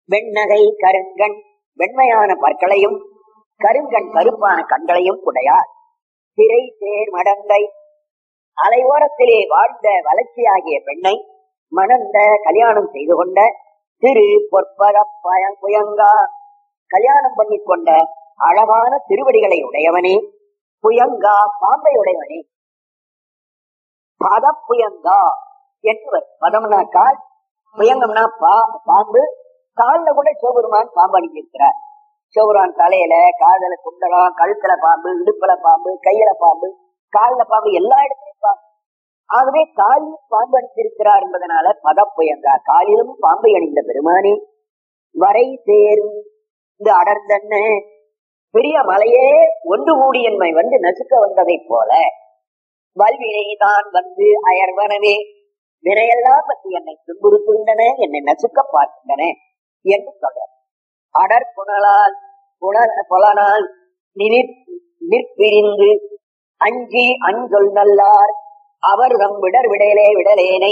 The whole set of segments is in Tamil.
வெண்ணகை கருங்கண் வெண்மையான பற்களையும் கருங்கண் கருப்பான கண்களையும் உடையார் திரை தேர் மடந்தை அலையோரத்திலே வாழ்ந்த வளர்ச்சியாகிய பெண்ணை மணந்த கல்யாணம் செய்து கொண்ட திரு பொற்பத பய- புயங்கா கல்யாணம் பண்ணி கொண்ட அழகான திருவடிகளை உடையவனே புயங்கா பாம்பை உடையவனே பதப்புயங்கா என்பவர் பதம்னா கால் புயங்கம்னா பா பாம்பு கால்ல கூட சிவபெருமான் பாம்பு அணிஞ்சிருக்கிறார் சிவபெருமான் தலையில காதல குண்டலம் கழுத்துல பாம்பு இடுப்புல பாம்பு கையில பாம்பு கால்ல பாம்பு எல்லா இடத்துலயும் பாம்பு ஆகவே காலில் பாம்பு அணிந்திருக்கிறார் என்பதனால பதப்புயங்கா காலிலும் பாம்பை அணிந்த பெருமானே வரை சேரும் இந்த அடர்ந்தன்ன பெரிய மலையே ஒன்று கூடி என்னை வந்து நசுக்க வந்ததைப் போல வல்வினைதான் வந்து அயர்வனவே வினையெல்லாம் பற்றி என்னை துன்புறுத்துகின்றன என்னை நசுக்க பார்க்கின்றன என்று சொல்ற அடர் புனலால் புன புலனால் நினிற் நிற்பிரிந்து அஞ்சி அஞ்சொல் நல்லார் அவர் தம் விடர் விடலே விடலேனை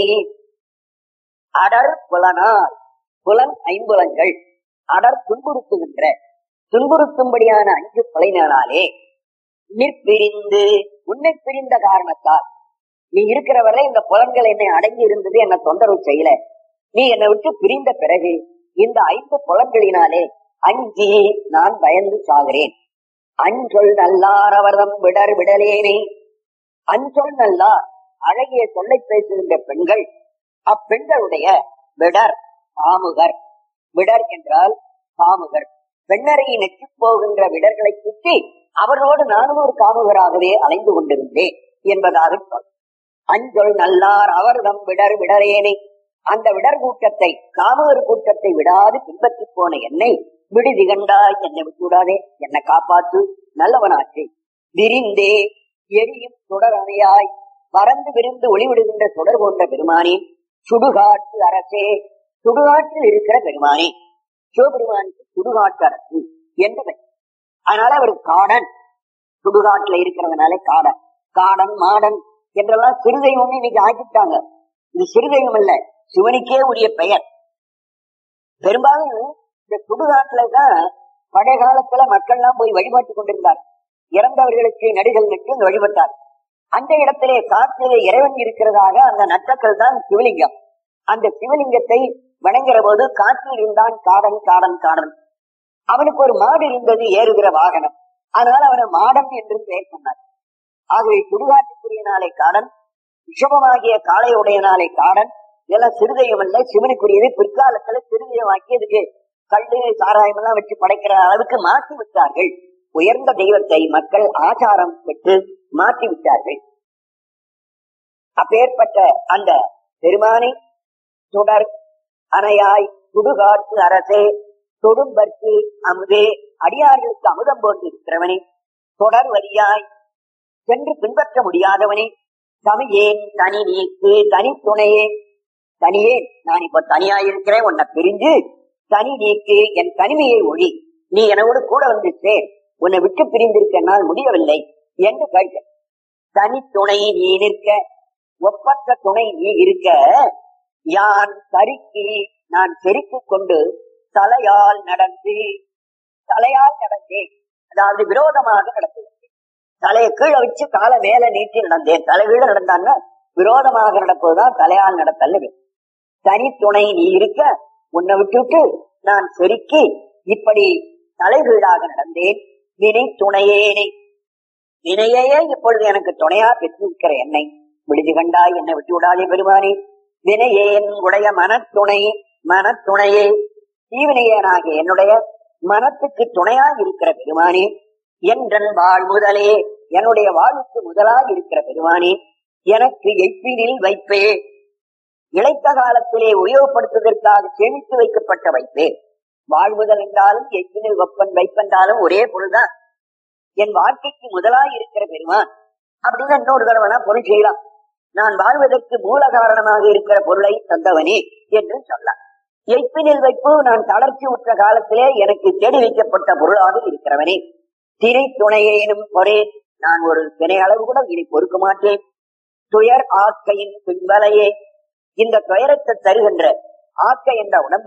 அடர் புலனால் புலன் ஐம்புலங்கள் அடர் துன்புறுத்துகின்ற துன்புறுத்தும்படியான அஞ்சு புலைனாலே நிற்பிரிந்து உன்னை பிரிந்த காரணத்தால் நீ இருக்கிற வரை இந்த புலன்கள் என்னை அடங்கி இருந்தது என்ன தொந்தரவு செய்யல நீ என்னை விட்டு பிரிந்த பிறகு இந்த ஐந்து புலன்களினாலே அஞ்சி நான் பயந்து சாகிறேன் அஞ்சொல் நல்லார் அவர்தம் விடர் விடலேனே அஞ்சொல் நல்லார் அழகிய சொல்லை பேசுகின்ற பெண்கள் அப்பெண்களுடைய விடர் பாமுகர் விடர் என்றால் பாமுகர் பெண்ணறையை நெற்றி போகின்ற விடர்களை சுற்றி அவர்களோடு நானும் ஒரு காமுகராகவே அலைந்து கொண்டிருந்தேன் என்பதாக சொல் அஞ்சொல் நல்லார் அவர்தம் விடர் விடரேனே அந்த விடர் கூட்டத்தை காமுகர் கூட்டத்தை விடாது பின்பற்றி போன என்னை விடுதி கண்டாய் என்னை விட்டு விடாதே என்னை காப்பாத்து நல்லவனாச்சு விரிந்தே எரியும் தொடரணையாய் பறந்து விரிந்து ஒளிவிடுகின்ற தொடர் போன்ற பெருமானே சுடுகாட்டு அரசே சுடுகாட்டில் இருக்கிற பெருமானே சிவபெருமானுக்கு சுடுகாட்டு அரசு என்று பெயர். அதனால அவர் காடன் சுடுகாட்டுல இருக்கிறதுனால காடன் காடன் மாடன் என்றெல்லாம் சிறுதெய்வம் இன்னைக்கு ஆக்கிட்டாங்க இது சிறுதெய்வம் அல்ல சிவனுக்கே உரிய பெயர் பெரும்பாலும் இந்த சுடுகாட்டுலதான் பழைய காலத்துல மக்கள் எல்லாம் போய் வழிபாட்டு கொண்டிருந்தார் இறந்தவர்களுக்கு நடுகள் நட்டு இங்க வழிபட்டார் அந்த இடத்திலே காற்றிலே இறைவன் இருக்கிறதாக அந்த நட்டக்கள் தான் சிவலிங்கம் அந்த சிவலிங்கத்தை வணங்குற போது காற்றில் இருந்தான் காடன் காடன் காடன் அவனுக்கு ஒரு மாடு இருந்தது ஏறுகிற வாகனம் அதனால அவனை மாடன் என்று பெயர் சொன்னார் ஆகவே சுடுகாட்டுக்குரிய நாளை காடன் விஷபமாகிய காளை உடைய நாளை காடன் இதெல்லாம் சிறுதெய்வம் அல்ல சிவனுக்குரியது பிற்காலத்துல சிறுதெய்வமாக்கி அதுக்கு கல்லு சாராயம் எல்லாம் வச்சு படைக்கிற அளவுக்கு மாற்றி விட்டார்கள் உயர்ந்த தெய்வத்தை மக்கள் ஆச்சாரம் பெற்று மாற்றி விட்டார்கள் அப்பேற்பட்ட அந்த பெருமானை தொடர் அணையாய் சுடுகாட்டு அரசே தொடும்பற்கு அமுதே அடியார்களுக்கு அமுதம் போன்று இருக்கிறவனே தொடர் வழியாய் சென்று பின்பற்ற முடியாதவனே தமியேன் தனி நீக்கு தனி துணையே தனியே நான் இப்ப தனியா இருக்கிறேன் உன்னை பிரிஞ்சு தனி நீக்கு என் தனிமையை ஒழி நீ என்னோடு கூட வந்து சேர் உன்னை விட்டு பிரிந்திருக்க என்னால் முடியவில்லை என்று கேட்க தனி துணை நீ நிற்க ஒப்பற்ற துணை நீ இருக்க யான் சறுக்கி நான் செருக்கு கொண்டு தலையால் நடந்து தலையால் நடந்தேன் அதாவது விரோதமாக நடந்தேன் தலையை கீழே வச்சு காலை மேல நீட்டி நடந்தேன் தலைகீழ நடந்தான்னா விரோதமாக நடப்பதுதான் தலையால் நடத்தல் தனி துணை நீ இருக்க உன்னை விட்டுவிட்டு நான் செருக்கி இப்படி தலைகீழாக நடந்தேன் வினை துணையேனே வினையே இப்பொழுது எனக்கு துணையா பெற்றிருக்கிற என்னை விடுதி கண்டாய் என்னை விட்டு விடாதே பெருமானே வினையேன் உடைய மனத்துணை மனத்துணையே தீவினையனாகிய என்னுடைய மனத்துக்கு துணையா இருக்கிற பெருமானே என்றன் வாழ் முதலே என்னுடைய வாழ்வுக்கு முதலாய் இருக்கிற பெருமானே எனக்கு எய்ப்பினில் வைப்பே இழைத்த காலத்திலே உபயோகப்படுத்துவதற்காக சேமித்து வைக்கப்பட்ட வைப்பே வாழ்வுதல் என்றாலும் எய்ப்பினில் வெப்பன் வைப்பென்றாலும் ஒரே பொருள்தான் என் வாழ்க்கைக்கு முதலாய் இருக்கிற பெருமான் அப்படின்னு இன்னொரு தடவை பொருள் செய்யலாம் நான் வாழ்வதற்கு மூல காரணமாக இருக்கிற பொருளை தந்தவனே என்று சொல்லலாம் எய்ப்பினில் வைப்பு நான் தளர்ச்சி உற்ற காலத்திலே எனக்கு தேடி வைக்கப்பட்ட பொருளாக இருக்கிறவனே திரை துணையேனும் பொறே நான் ஒரு தினை அளவு கூட இனி பொறுக்க மாட்டேன் துயர் ஆக்கையின் பின்பலையே இந்த துயரத்தை தருகின்ற ஆக்கை என்ற உடம்பு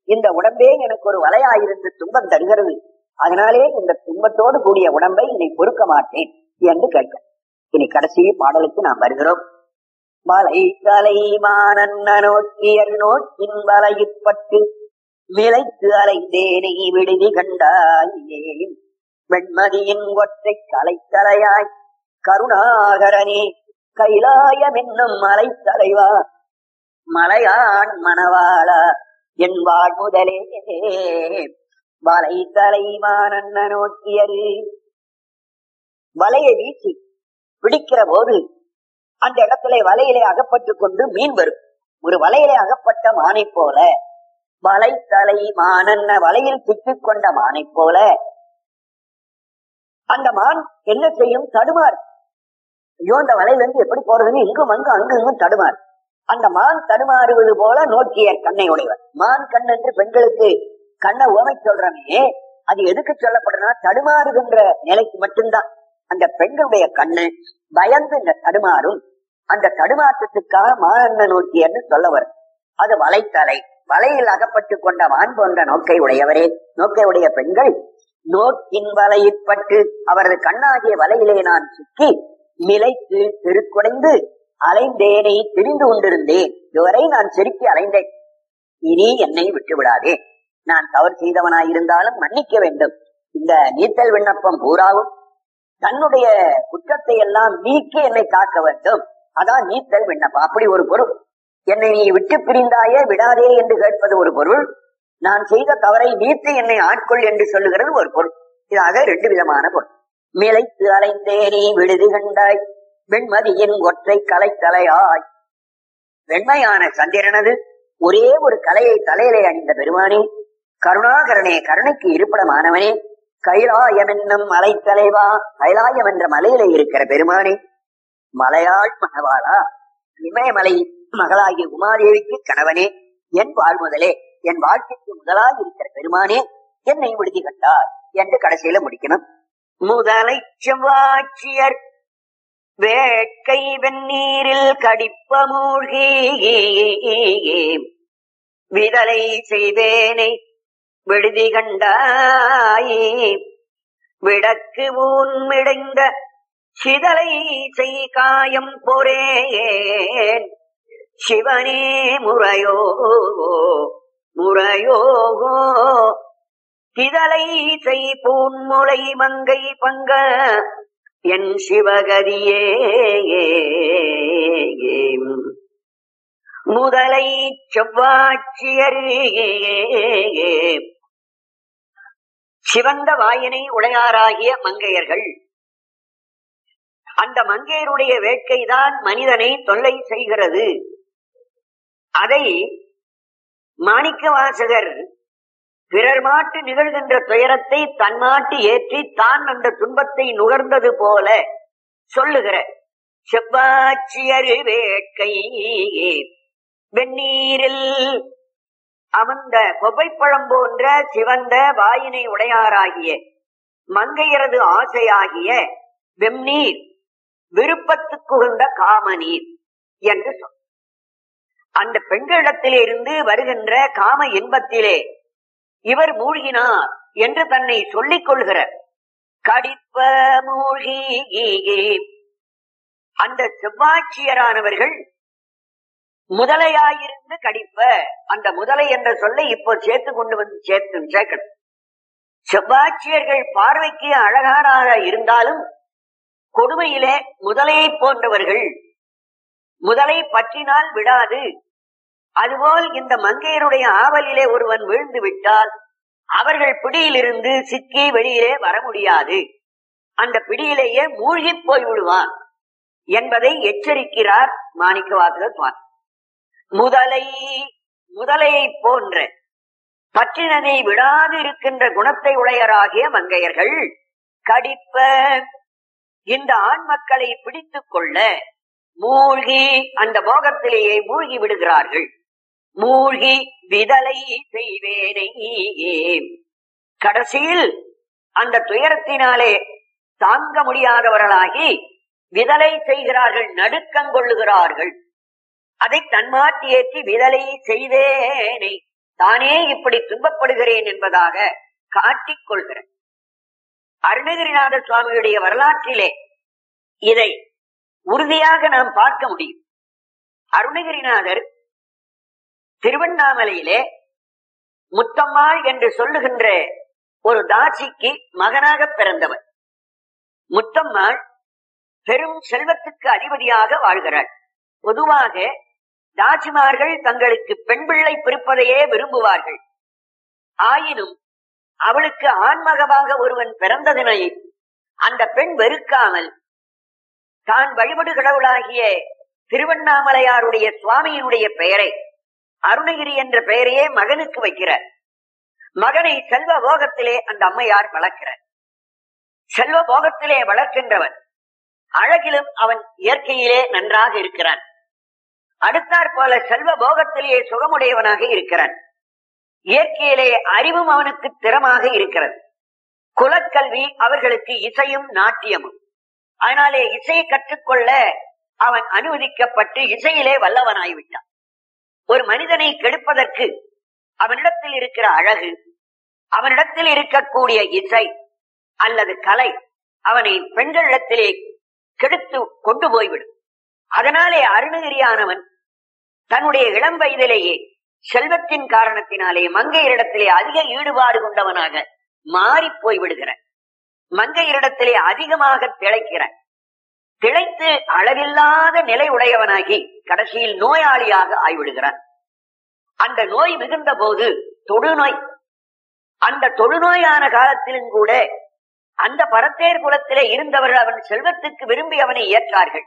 இந்த உடம்பே எனக்கு ஒரு வலையாயிருந்து துன்பம் தருகிறது அதனாலே இந்த துன்பத்தோடு கூடிய உடம்பை இதை பொறுக்க மாட்டேன் என்று கேட்க இனி கடைசி பாடலுக்கு நாம் வருகிறோம் மலை தலை மானன்ன நோக்கியர் நோக்கின் வலையிற்பட்டு விலைத்து அலைந்தேனை விடுதி கண்டாயே வெண்மதியின் ஒற்றை கலைத்தலையாய் கருணாகரனே கைலாயம் என்னும் மலைத்தலைவா மலையான் மணவாளா என் வாழ் முதலே வலை தலைவானன்ன நோக்கியரு வலையை வீசி பிடிக்கிற போது அந்த இடத்துல வலையிலே அகப்பட்டுக் கொண்டு மீன் வரும் ஒரு வலையிலே அகப்பட்ட மானை போல வலை தலை மானன்ன வலையில் சிக்கிக் கொண்ட மானை போல அந்த மான் என்ன செய்யும் தடுமாறு ஐயோ அந்த வலையில இருந்து எப்படி போறதுன்னு இங்கும் அங்கும் அங்கு இங்கும் தடுமாறு அந்த மான் தடுமாறுவது போல நோக்கிய கண்ணை உடையவர் மான் கண் என்று பெண்களுக்கு கண்ணை உவமை சொல்றமே அது எதுக்கு சொல்லப்படுறா தடுமாறுகின்ற நிலைக்கு மட்டும்தான் அந்த பெண்களுடைய கண்ணு பயந்து இந்த தடுமாறும் அந்த தடுமாற்றத்துக்காக மானண்ண நோக்கியன்னு சொல்லவர் அது வலைத்தலை வலையில் அகப்பட்டு கொண்ட மான் போன்ற நோக்கை உடையவரே நோக்கை உடைய பெண்கள் நோக்கின் வலையிற்பட்டு அவரது கண்ணாகிய வலையிலே நான் சிக்கி நிலைத்து திருக்குடைந்து அலைந்தேனை திரிந்து கொண்டிருந்தேன் இதுவரை நான் செருக்கி அலைந்தேன் இனி என்னை விட்டு விடாதே நான் தவறு செய்தவனாயிருந்தாலும் மன்னிக்க வேண்டும் இந்த நீத்தல் விண்ணப்பம் பூராவும் தன்னுடைய குற்றத்தை எல்லாம் நீக்கி என்னை காக்க வேண்டும் அதான் நீத்தல் விண்ணப்பம் அப்படி ஒரு பொருள் என்னை நீ விட்டு பிரிந்தாயே விடாதே என்று கேட்பது ஒரு பொருள் நான் செய்த தவறை நீத்து என்னை ஆட்கொள் என்று சொல்லுகிறது ஒரு பொருள் இதாக ரெண்டு விதமான பொருள் மிளைத்து அலைந்தேனே விடுதி கண்டாய் வெண்மதியின் ஒற்றை கலைத்தலையாய் வெண்மையான சந்திரனது ஒரே ஒரு கலையை தலையிலே அணிந்த பெருமானே கருணாகரனே கருணைக்கு இருப்பிடமானவனே கைலாயம் என்னும் மலை தலைவா கைலாயம் என்ற மலையிலே இருக்கிற பெருமானே மலையாள் மகவாளா இமயமலை மகளாகிய உமாதேவிக்கு கணவனே என் வாழ்முதலே என் வாழ்க்கைக்கு முதலாய் இருக்கிற பெருமானே என்னை விடுதி கண்டார் என்று கடைசியில முடிக்கணும் முதலை செவ்வாட்சியர் வேட்கை வெந்நீரில் கடிப்ப மூழ்கி விதலை செய்தேனை விடுதி கண்டாய் விடக்கு ஊன்மிடைந்த சிதலை செய் காயம் பொறேன் சிவனே முறையோ முறையோ கிதலை செய் பூன்முளை மங்கை பங்க என் சிவகதியே முதலை செவ்வாட்சியரே சிவந்த வாயினை உடையாராகிய மங்கையர்கள் அந்த மங்கையருடைய வேட்கைதான் மனிதனை தொல்லை செய்கிறது அதை மாணிக்க வாசகர் பிறர் மாட்டு நிகழ்கின்ற துயரத்தை தன் மாட்டு ஏற்றி தான் அந்த துன்பத்தை நுகர்ந்தது போல சொல்லுகிற செவ்வாட்சியரு வேட்கை வெந்நீரில் அமர்ந்த கொப்பைப்பழம் போன்ற சிவந்த வாயினை உடையாராகிய மங்கையரது ஆசையாகிய வெம்நீர் விருப்பத்துக்குகந்த காமநீர் என்று சொல் அந்த பெண்களிடத்திலே இருந்து வருகின்ற காம இன்பத்திலே இவர் மூழ்கினார் என்று தன்னை சொல்லிக் கொள்கிற கடிப்ப மூழ்கி அந்த செவ்வாட்சியரானவர்கள் முதலையாயிருந்து கடிப்ப அந்த முதலை என்ற சொல்லை இப்போ சேர்த்து கொண்டு வந்து சேர்த்து சேர்க்கணும் செவ்வாட்சியர்கள் பார்வைக்கு அழகானாக இருந்தாலும் கொடுமையிலே முதலையை போன்றவர்கள் முதலை பற்றினால் விடாது அதுபோல் இந்த மங்கையருடைய ஆவலிலே ஒருவன் வீழ்ந்து விட்டால் அவர்கள் பிடியிலிருந்து சிக்கி வெளியிலே வர முடியாது அந்த பிடியிலேயே மூழ்கி போய் விடுவான் என்பதை எச்சரிக்கிறார் மாணிக்கவாசகர் சுவாமி முதலை முதலையை போன்ற பற்றினதை விடாது இருக்கின்ற குணத்தை உடையராகிய மங்கையர்கள் கடிப்ப இந்த ஆண் மக்களை பிடித்துக் கொள்ள மூழ்கி அந்த மோகத்திலேயே மூழ்கி விடுகிறார்கள் மூழ்கி விதலை செய்வேனை கடைசியில் அந்த துயரத்தினாலே தாங்க முடியாதவர்களாகி விதலை செய்கிறார்கள் நடுக்கங்கொள்ளுகிறார்கள் அதை தன்மாட்டி ஏற்றி விதலை செய்தேனை தானே இப்படி துன்பப்படுகிறேன் என்பதாக காட்டிக் கொள்கிறார் அருணகிரிநாத சுவாமியுடைய வரலாற்றிலே இதை உறுதியாக நாம் பார்க்க முடியும் அருணகிரிநாதர் திருவண்ணாமலையிலே முத்தம்மாள் என்று சொல்லுகின்ற ஒரு தாசிக்கு மகனாக பிறந்தவர் முத்தம்மாள் பெரும் செல்வத்துக்கு அதிபதியாக வாழ்கிறாள் பொதுவாக தாசிமார்கள் தங்களுக்கு பெண் பிள்ளை பிறப்பதையே விரும்புவார்கள் ஆயினும் அவளுக்கு ஆண்மகவாக ஒருவன் பிறந்ததனை அந்த பெண் வெறுக்காமல் தான் வழிபடு கடவுளாகிய திருவண்ணாமலையாருடைய சுவாமியினுடைய பெயரை அருணகிரி என்ற பெயரையே மகனுக்கு வைக்கிறார் மகனை செல்வ போகத்திலே அந்த அம்மையார் வளர்க்கிறார் செல்வ போகத்திலே வளர்க்கின்றவன் அழகிலும் அவன் இயற்கையிலே நன்றாக இருக்கிறான் அடுத்தாற் போல செல்வ போகத்திலேயே சுகமுடையவனாக இருக்கிறான் இயற்கையிலே அறிவும் அவனுக்கு திறமாக இருக்கிறது குலக்கல்வி அவர்களுக்கு இசையும் நாட்டியமும் அதனாலே இசையை கற்றுக்கொள்ள அவன் அனுமதிக்கப்பட்டு இசையிலே வல்லவனாய்விட்டான் ஒரு மனிதனை கெடுப்பதற்கு அவனிடத்தில் இருக்கிற அழகு அவனிடத்தில் இருக்கக்கூடிய இசை அல்லது கலை அவனை பெண்களிடத்திலே கெடுத்து கொண்டு போய்விடும் அதனாலே அருணகிரியானவன் தன்னுடைய இளம் வயதிலேயே செல்வத்தின் காரணத்தினாலே மங்கையரிடத்திலே அதிக ஈடுபாடு கொண்டவனாக மாறி போய் விடுகிறான் மங்கையரிடத்திலே அதிகமாக திளைக்கிறான் திளைத்து அளவில்லாத நிலை உடையவனாகி கடைசியில் நோயாளியாக ஆய்விடுகிறான் அந்த நோய் மிகுந்த போது தொழுநோய் அந்த தொழுநோயான காலத்திலும் கூட அந்த பரத்தேர் குலத்திலே இருந்தவர்கள் அவன் செல்வத்துக்கு விரும்பி அவனை ஏற்றார்கள்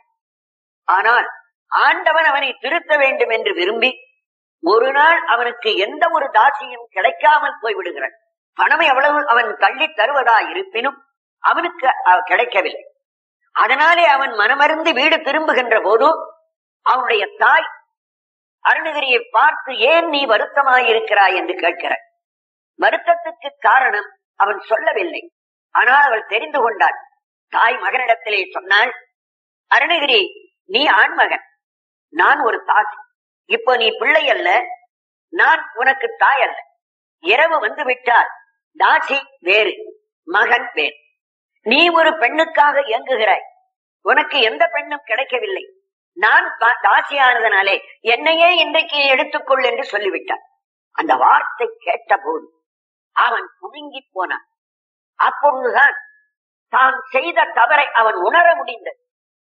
ஆனால் ஆண்டவன் அவனை திருத்த வேண்டும் என்று விரும்பி ஒரு நாள் அவனுக்கு எந்த ஒரு தாசியும் கிடைக்காமல் போய்விடுகிறான் பணமை அவ்வளவு அவன் தள்ளி தருவதா இருப்பினும் அவனுக்கு கிடைக்கவில்லை அதனாலே அவன் மனமருந்து வீடு திரும்புகின்ற போது அவனுடைய தாய் அருணகிரியை பார்த்து ஏன் நீ வருத்தமாயிருக்கிறாய் என்று கேட்கிறார் வருத்தத்துக்கு காரணம் அவன் சொல்லவில்லை ஆனால் அவள் தெரிந்து கொண்டாள் தாய் மகனிடத்திலே சொன்னாள் அருணகிரி நீ ஆண்மகன் நான் ஒரு தாசி இப்போ நீ பிள்ளை அல்ல நான் உனக்கு தாய் அல்ல இரவு வந்து விட்டால் தாசி வேறு மகன் வேறு நீ ஒரு பெண்ணுக்காக இயங்குகிறாய் உனக்கு எந்த பெண்ணும் கிடைக்கவில்லை நான் தாசியானதனாலே என்னையே இன்றைக்கு எடுத்துக்கொள் என்று சொல்லிவிட்டான் அந்த வார்த்தை கேட்ட போது அவன் புழுங்கி போனான் அப்பொழுதுதான் தான் செய்த தவறை அவன் உணர முடிந்தது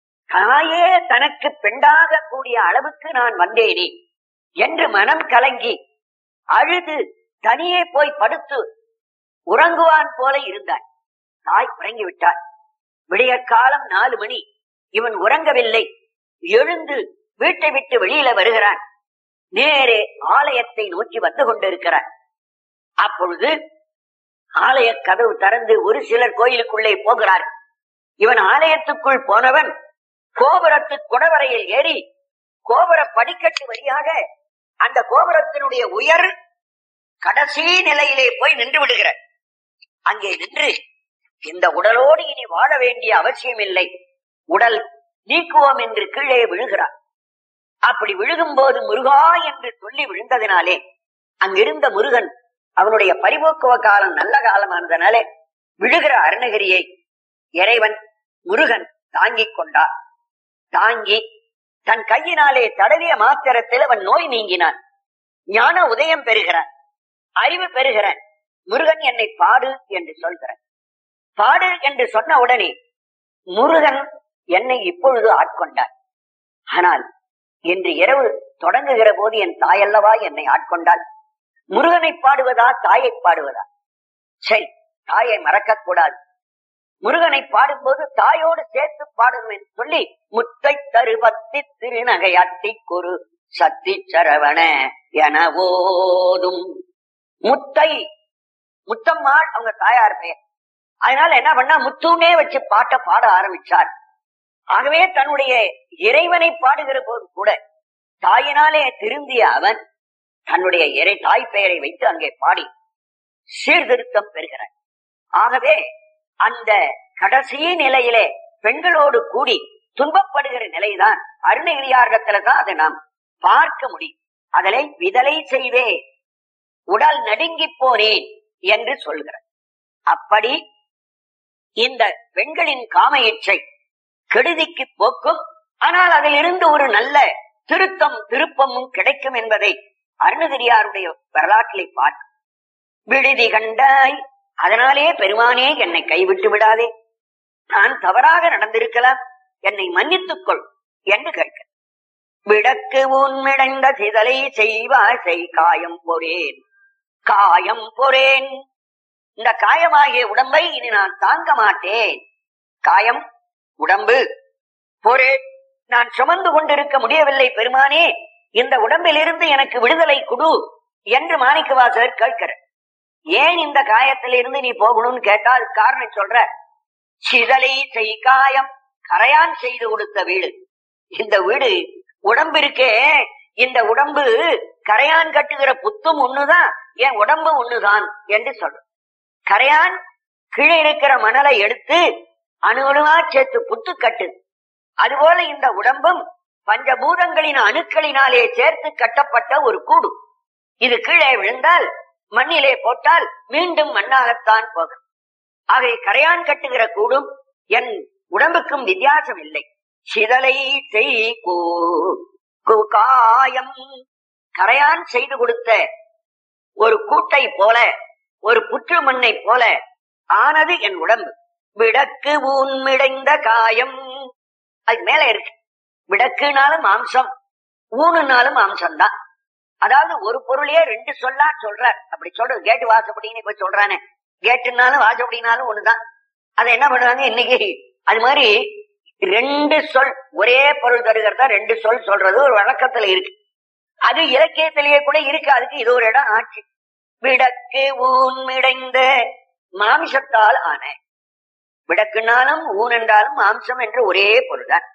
தாயே தனக்கு பெண்டாக கூடிய அளவுக்கு நான் வந்தேனே என்று மனம் கலங்கி அழுது தனியே போய் படுத்து உறங்குவான் போல இருந்தான் தாய் உறங்கி விட்டாள் விடிய காலம் நாலு மணி இவன் உறங்கவில்லை எழுந்து வீட்டை விட்டு வெளியில வருகிறான் நேரே ஆலயத்தை நோக்கி வந்து கொண்டிருக்கிறான் அப்பொழுது ஆலய கதவு திறந்து ஒரு சிலர் கோயிலுக்குள்ளே போகிறார் இவன் ஆலயத்துக்குள் போனவன் கோபுரத்து குடவரையில் ஏறி கோபுர படிக்கட்டு வழியாக அந்த கோபுரத்தினுடைய உயர் கடைசி நிலையிலே போய் நின்று விடுகிற அங்கே நின்று இந்த உடலோடு இனி வாழ வேண்டிய அவசியம் இல்லை உடல் நீக்குவோம் என்று கீழே விழுகிறார் அப்படி விழுகும் போது முருகா என்று சொல்லி விழுந்ததினாலே அங்கிருந்த முருகன் அவனுடைய பரிபோக்குவ காலம் நல்ல காலமானதனாலே விழுகிற அருணகிரியை இறைவன் முருகன் தாங்கிக் கொண்டார் தாங்கி தன் கையினாலே தடவிய மாத்திரத்தில் அவன் நோய் நீங்கினான் ஞான உதயம் பெறுகிறான் அறிவு பெறுகிறான் முருகன் என்னை பாடு என்று சொல்கிறான் பாடு என்று சொன்ன உடனே முருகன் என்னை இப்பொழுது ஆட்கொண்டார் ஆனால் இன்று இரவு தொடங்குகிற போது என் தாயல்லவா என்னை ஆட்கொண்டாள் முருகனை பாடுவதா தாயை பாடுவதா சரி தாயை மறக்க கூடாது முருகனை பாடும்போது தாயோடு சேர்த்து பாடணும் என்று சொல்லி முத்தை தருவத்தி திருநகையாட்டி குரு சத்தி சரவண என ஓதும் முத்தை முத்தம்மாள் அவங்க தாயார் பெயர் அதனால என்ன பண்ணா முத்துனே வச்சு பாட்ட பாட ஆரம்பிச்சார் ஆகவே தன்னுடைய இறைவனை பாடுகிற போது கூட தாயினாலே திருந்திய அவன் தன்னுடைய இறை தாய் பெயரை வைத்து அங்கே பாடி சீர்திருத்தம் பெறுகிறான் ஆகவே அந்த கடைசி நிலையிலே பெண்களோடு கூடி துன்பப்படுகிற நிலைதான் அருணகிரியார்கத்துல தான் அதை நாம் பார்க்க முடியும் அதனை விதலை செய்வே உடல் நடுங்கி போனேன் என்று சொல்கிறார் அப்படி இந்த பெண்களின் காம இச்சை கெடுதிக்கு போக்கும் ஆனால் அதிலிருந்து ஒரு நல்ல திருத்தம் திருப்பமும் கிடைக்கும் என்பதை அருணகிரியாருடைய வரலாற்றிலே பார்க்க விடுதி கண்டாய் அதனாலே பெருமானே என்னை கைவிட்டு விடாதே நான் தவறாக நடந்திருக்கலாம் என்னை மன்னித்துக் கொள் என்று கேட்க விடக்கு உன்மிடைந்த சிதலை செய்வாய் செய் காயம் பொறேன் காயம் பொறேன் இந்த காயமாகிய உடம்பை இனி நான் தாங்க மாட்டேன் காயம் உடம்பு பொறேன் நான் சுமந்து கொண்டிருக்க முடியவில்லை பெருமானே இந்த உடம்பிலிருந்து எனக்கு விடுதலை கொடு என்று மாணிக்கவாசகர் கேட்கிறார் ஏன் இந்த காயத்திலிருந்து நீ போகணும்னு கேட்டால் காரணம் சொல்ற சிதலை செய் காயம் கரையான் செய்து கொடுத்த வீடு இந்த வீடு உடம்பு இருக்கே இந்த உடம்பு கரையான் கட்டுகிற புத்தும் ஒண்ணுதான் என் உடம்பு ஒண்ணுதான் என்று சொல்ற கரையான் கீழே இருக்கிற மணலை எடுத்து அணு அணுவா சேர்த்து புத்து கட்டு அதுபோல இந்த உடம்பும் பஞ்சபூதங்களின் அணுக்களினாலே சேர்த்து கட்டப்பட்ட ஒரு கூடு இது கீழே விழுந்தால் மண்ணிலே போட்டால் மீண்டும் மண்ணாகத்தான் போகும் ஆகவே கரையான் கட்டுகிற கூடும் என் உடம்புக்கும் வித்தியாசம் இல்லை சிதலை செய் கூ- கு- காயம் கரையான் செய்து கொடுத்த ஒரு கூட்டை போல ஒரு புற்று மண்ணை போல ஆனது என் உடம்பு விடக்கு ஊன்மிடைந்த காயம் அது மேல இருக்கு விடக்குனாலும் மாம்சம் ஊனுனாலும் மாம்சம் தான் அதாவது ஒரு பொருளையே ரெண்டு சொல்லா சொல்றார் அப்படி சொல்றது கேட்டு வாசப்படின்னு இப்ப சொல்றானே கேட்டுனாலும் வாசப்படினாலும் ஒண்ணுதான் அதை என்ன பண்ணுவாங்க இன்னைக்கு அது மாதிரி ரெண்டு சொல் ஒரே பொருள் தருகிறதா ரெண்டு சொல் சொல்றது ஒரு வழக்கத்துல இருக்கு அது இலக்கியத்திலேயே கூட இருக்கு அதுக்கு இது ஒரு இடம் ஆட்சி விடக்கு ஊன்மிடைந்த மாம்சத்தால் ஆன விடக்குனாலும் ஊன் என்றாலும் மாம்சம் என்று ஒரே பொருள்தான்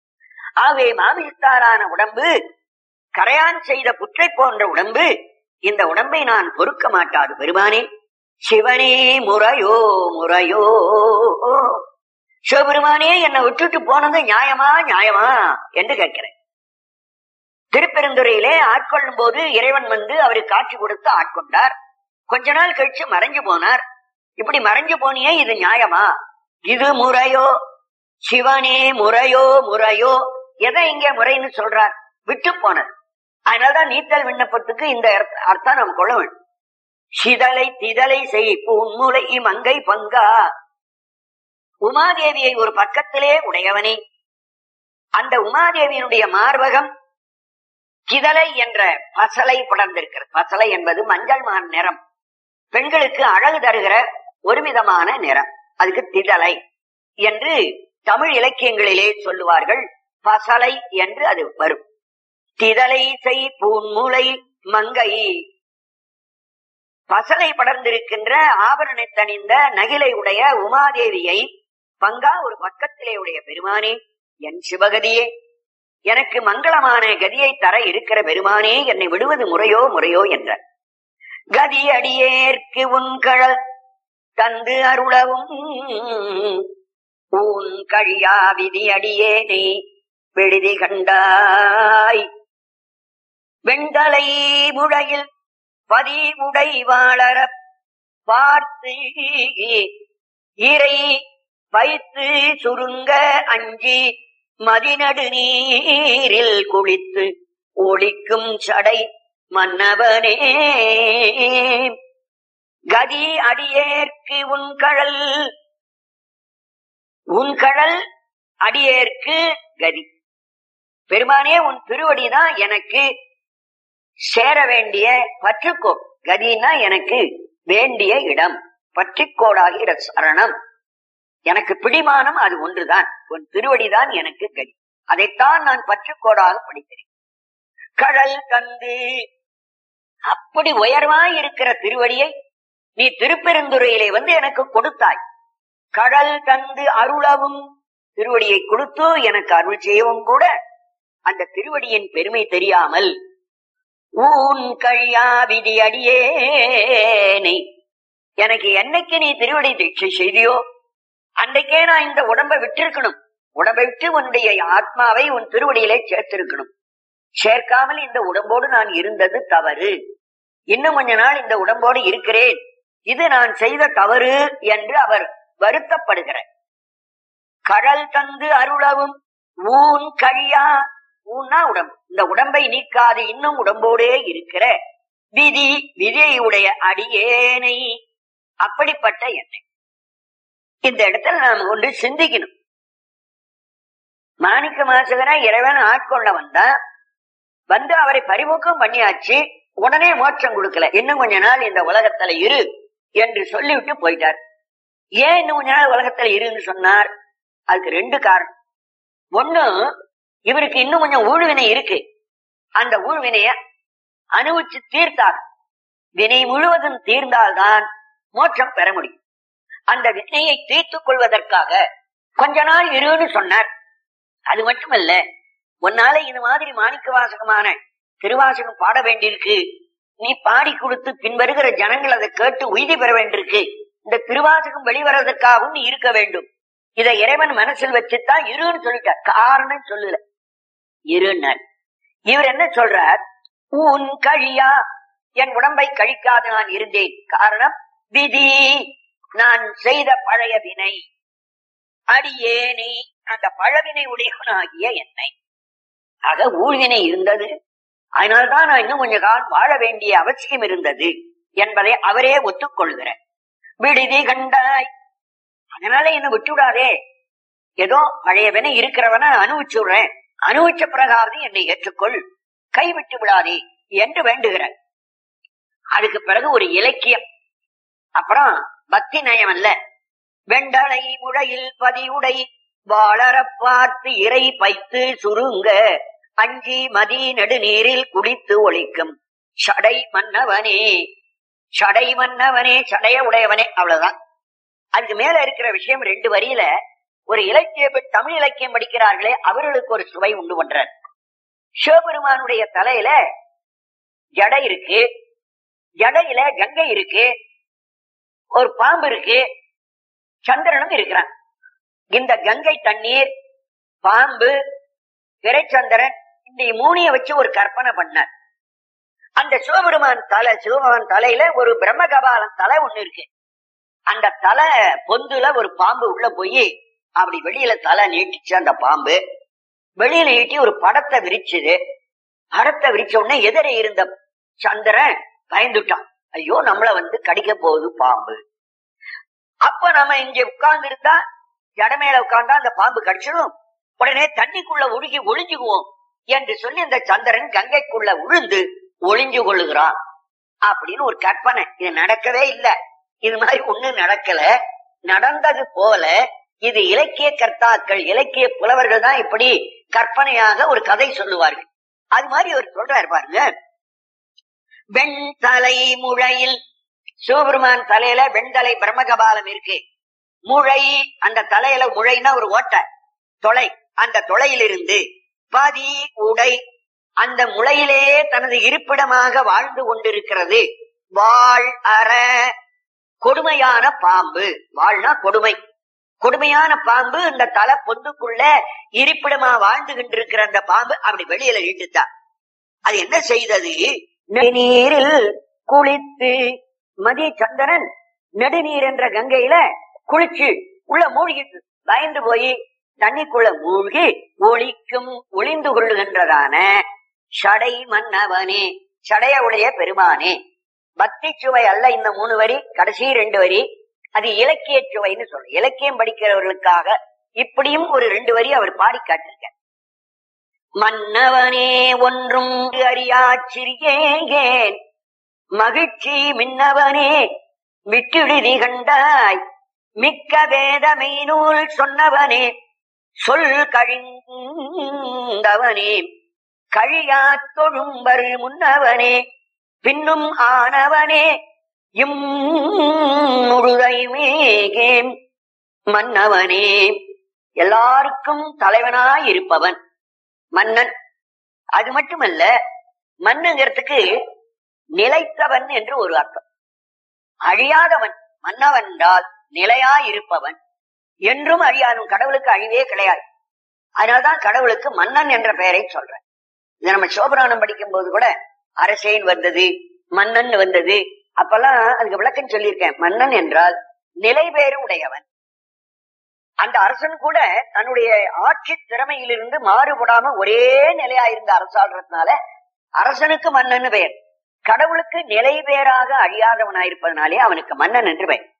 ஆகவே மாமிசத்தாலான உடம்பு கரையான் செய்த புற்றை போன்ற உடம்பு இந்த உடம்பை நான் பொறுக்க மாட்டாது பெருமானே சிவனே முறையோ முறையோ சிவபெருமானே என்னை விட்டுட்டு போனது நியாயமா நியாயமா என்று கேட்கிறேன் திருப்பெருந்துறையிலே ஆட்கொள்ளும் போது இறைவன் வந்து அவருக்கு காட்சி கொடுத்து ஆட்கொண்டார் கொஞ்ச நாள் கழிச்சு மறைஞ்சு போனார் இப்படி மறைஞ்சு போனியே இது நியாயமா இது முறையோ சிவனே முறையோ முறையோ எதை இங்க முறைன்னு சொல்றார் விட்டு போனது அதனாலதான் நீத்தல் விண்ணப்பத்துக்கு இந்த அர்த்த- அர்த்தம் நாம் கொள்ள வேண்டும் சிதலை திதலை செய் பூன்முலை மங்கை பங்கா உமாதேவியை ஒரு பக்கத்திலே உடையவனே அந்த உமாதேவியினுடைய மார்பகம் கிதலை என்ற பசலை படர்ந்திருக்கிறது பசலை என்பது மஞ்சள் மான் நிறம் பெண்களுக்கு அழகு தருகிற ஒரு விதமான நிறம் அதுக்கு திதலை என்று தமிழ் இலக்கியங்களிலே சொல்லுவார்கள் பசலை என்று அது வரும் திதலை செய் பூன்முலை மங்கை பசலை படர்ந்திருக்கின்ற ஆபரணை தணிந்த நகிலை உடைய உமாதேவியை பங்கா ஒரு பக்கத்திலே உடைய பெருமானே என் சிவகதியே எனக்கு மங்களமான கதியை தர இருக்கிற பெருமானே என்னை விடுவது முறையோ முறையோ என்ற கதி அடியேற்கு உன் கழல் தந்து அருளவும் உன் கழியா விதி அடியேனை விடுதி கண்டாய் வெண்தலை முழையில் பதி உடை வாழற பார்த்து இறை வைத்து சுருங்க அஞ்சி மதிநடு நீரில் குளித்து ஒளிக்கும் சடை மன்னவனே கதி அடியேற்கு உன் கழல் உன் கழல் அடியேற்கு கதி பெருமானே உன் திருவடிதான் எனக்கு சேர வேண்டிய பற்றுக்கோள் கதினா எனக்கு வேண்டிய இடம் பற்றிக்கோடாகிற சரணம் எனக்கு பிடிமானம் அது ஒன்றுதான் உன் திருவடிதான் எனக்கு கதி அதைத்தான் நான் பற்றுக்கோடாக படிக்கிறேன் கடல் தந்து அப்படி உயர்வாய் இருக்கிற திருவடியை நீ திருப்பெருந்துறையிலே வந்து எனக்கு கொடுத்தாய் கடல் தந்து அருளவும் திருவடியை கொடுத்து எனக்கு அருள் செய்யவும் கூட அந்த திருவடியின் பெருமை தெரியாமல் ஊன் கழியா விதி அடியேனை எனக்கு என்னைக்கு நீ திருவடி தீட்சை செய்தியோ அன்றைக்கே நான் இந்த உடம்பை விட்டிருக்கணும் உடம்பை விட்டு உன்னுடைய ஆத்மாவை உன் திருவடியிலே சேர்த்திருக்கணும் சேர்க்காமல் இந்த உடம்போடு நான் இருந்தது தவறு இன்னும் கொஞ்ச நாள் இந்த உடம்போடு இருக்கிறேன் இது நான் செய்த தவறு என்று அவர் வருத்தப்படுகிறார் கடல் தந்து அருளவும் ஊன் கழியா ஊன்னா உடம்பு இந்த உடம்பை நீக்காது இன்னும் உடம்போடே இருக்கிற விதி விதியுடைய அடியேனை அப்படிப்பட்ட என்னை இந்த இடத்துல நாம ஒன்று சிந்திக்கணும் மாணிக்க மாசகனா இறைவன் ஆட்கொள்ள வந்தா வந்து அவரை பரிமுகம் பண்ணியாச்சு உடனே மோட்சம் கொடுக்கல இன்னும் கொஞ்ச நாள் இந்த உலகத்துல இரு என்று சொல்லிவிட்டு போயிட்டார் ஏன் இன்னும் கொஞ்ச நாள் உலகத்துல இருன்னு சொன்னார் அதுக்கு ரெண்டு காரணம் ஒண்ணு இவருக்கு இன்னும் கொஞ்சம் ஊழ்வினை இருக்கு அந்த ஊழ்வினைய அனுபவிச்சு தீர்த்தார் வினை முழுவதும் தீர்ந்தால்தான் மோட்சம் பெற முடியும் அந்த வினையை தீர்த்துக் கொள்வதற்காக கொஞ்ச நாள் இருன்னு சொன்னார் அது மட்டுமல்ல உன்னால இது மாதிரி மாணிக்க வாசகமான திருவாசகம் பாட வேண்டியிருக்கு நீ பாடி கொடுத்து பின்வருகிற ஜனங்கள் அதை கேட்டு உய்தி பெற வேண்டியிருக்கு இந்த திருவாசகம் வெளிவரதற்காகவும் நீ இருக்க வேண்டும் இதை இறைவன் மனசில் வச்சுதான் இருன்னு சொல்லிட்டார் காரணம் சொல்லல இருன்னார் இவர் என்ன சொல்றார் உன் கழியா என் உடம்பை கழிக்காது நான் இருந்தேன் காரணம் விதி நான் செய்த பழைய வினை அடியேனை அந்த பழவினை உடையவனாகிய என்னை ஆக ஊழ்வினை இருந்தது அதனால்தான் நான் இன்னும் கொஞ்ச காலம் வாழ வேண்டிய அவசியம் இருந்தது என்பதை அவரே ஒத்துக்கொள்கிறார் விடுதி கண்டாய் அதனால என்ன விட்டுவிடாதே ஏதோ பழைய வினை இருக்கிறவன அனுபவிச்சுடுறேன் அனுபவிச்ச பிரகாரம் என்னை ஏற்றுக்கொள் கைவிட்டு விடாதே என்று வேண்டுகிறார் அதுக்கு பிறகு ஒரு இலக்கியம் அப்புறம் பக்தி நயம் அல்ல வெண்டலை முழையில் பதியுடை வாழறப் பார்த்து இறை பைத்து சுருங்க அஞ்சி மதி நெடுநீரில் குளித்து ஒழிக்கும் சடை மன்னவனே சடை மன்னவனே சடைய உடையவனே அவ்வளவுதான் அதுக்கு மேல இருக்கிற விஷயம் ரெண்டு வரியில ஒரு இலக்கிய தமிழ் இலக்கியம் படிக்கிறார்களே அவர்களுக்கு ஒரு சுவை உண்டு பண்றார் சிவபெருமானுடைய தலையில ஜடை இருக்கு ஜடையில கங்கை இருக்கு ஒரு பாம்பு இருக்கு சந்திரனும் இருக்கிறான் இந்த கங்கை தண்ணீர் பாம்பு பிறைச்சந்திரன் இந்த மூணைய வச்சு ஒரு கற்பனை பண்ணார் அந்த சிவபெருமான் தலை சிவபெருமான் தலையில ஒரு பிரம்ம கபாலம் தலை ஒண்ணு இருக்கு அந்த தலை பொந்துல ஒரு பாம்பு உள்ள போய் அப்படி வெளியில தலை நீட்டிச்சு அந்த பாம்பு வெளியில நீட்டி ஒரு படத்தை விரிச்சுது படத்தை விரிச்ச உடனே எதிரே இருந்த சந்திரன் பயந்துட்டான் ஐயோ நம்மள வந்து கடிக்க போகுது பாம்பு அப்ப நம்ம இங்க உட்கார்ந்து இருந்தா ஜடமேல உட்கார்ந்தா அந்த பாம்பு கடிச்சிடும் உடனே தண்ணிக்குள்ள ஒழுகி ஒளிஞ்சுக்குவோம் என்று சொல்லி அந்த சந்திரன் கங்கைக்குள்ள உழுந்து ஒளிஞ்சு கொள்ளுகிறான் அப்படின்னு ஒரு கற்பனை இது நடக்கவே இல்லை இது மாதிரி ஒண்ணு நடக்கல நடந்தது போல இது இலக்கிய கர்த்தாக்கள் இலக்கிய புலவர்கள் தான் இப்படி கற்பனையாக ஒரு கதை சொல்லுவார்கள் அது மாதிரி அவர் சொல்றாரு பாருங்க வெண்தலை முழையில் சிவபெருமான் தலையில வெண்தலை பிரம்மகபாலம் இருக்கு முழை அந்த தலையில முழைனா ஒரு ஓட்டை தொலை அந்த தொலையிலிருந்து பதி உடை அந்த முளையிலே தனது இருப்பிடமாக வாழ்ந்து கொண்டிருக்கிறது வாழ் அற கொடுமையான பாம்பு வாழ்னா கொடுமை கொடுமையான பாம்பு இந்த தலை பொந்துக்குள்ள இருப்பிடமா வாழ்ந்து கொண்டிருக்கிற அந்த பாம்பு அப்படி வெளியில இழுத்துட்டா அது என்ன செய்தது நெடுநீரில் குளித்து மதிய சந்திரன் நெடுநீர் என்ற கங்கையில குளிச்சு உள்ள மூழ்கிட்டு பயந்து போய் தண்ணிக்குள்ள மூழ்கி ஒளிக்கும் ஒளிந்து கொள்ளுகின்றதான சடை மன்னவனே சடைய உடைய பெருமானே பக்தி சுவை அல்ல இந்த மூணு வரி கடைசி ரெண்டு வரி அது இலக்கிய சுவைன்னு சொல்ற இலக்கியம் படிக்கிறவர்களுக்காக இப்படியும் ஒரு ரெண்டு வரி அவர் பாடி காட்டிருக்க மன்னவனே ஒன்றும் அறியா சிறியேன் மகிழ்ச்சி மின்னவனே விட்டுடுதி கண்டாய் மிக்க வேதமை நூல் சொன்னவனே சொல் கழிந்தவனே கழியா தொழும்பர் முன்னவனே பின்னும் ஆனவனே இம் முழுதைமேகேம் மன்னவனே எல்லாருக்கும் தலைவனாய் இருப்பவன் மன்னன் அது மட்டுமல்ல மண்ணுங்கிறதுக்கு நிலைத்தவன் என்று ஒரு அர்த்தம் அழியாதவன் மன்னவன் என்றால் நிலையாய் இருப்பவன் என்றும் அழியாதும் கடவுளுக்கு அழிவே கிடையாது அதனால்தான் கடவுளுக்கு மன்னன் என்ற பெயரை சொல்றேன் இது நம்ம சிவபுராணம் படிக்கும் போது கூட அரசேன் வந்தது மன்னன் வந்தது அப்பெல்லாம் அதுக்கு விளக்கம் சொல்லியிருக்கேன் மன்னன் என்றால் நிலை பேறு உடையவன் அந்த அரசன் கூட தன்னுடைய ஆட்சி திறமையிலிருந்து மாறுபடாம ஒரே நிலையா இருந்த அரசாடுறதுனால அரசனுக்கு மன்னன் பெயர் கடவுளுக்கு நிலை பேராக அழியாதவனாயிருப்பதனாலே அவனுக்கு மன்னன் என்று பெயர்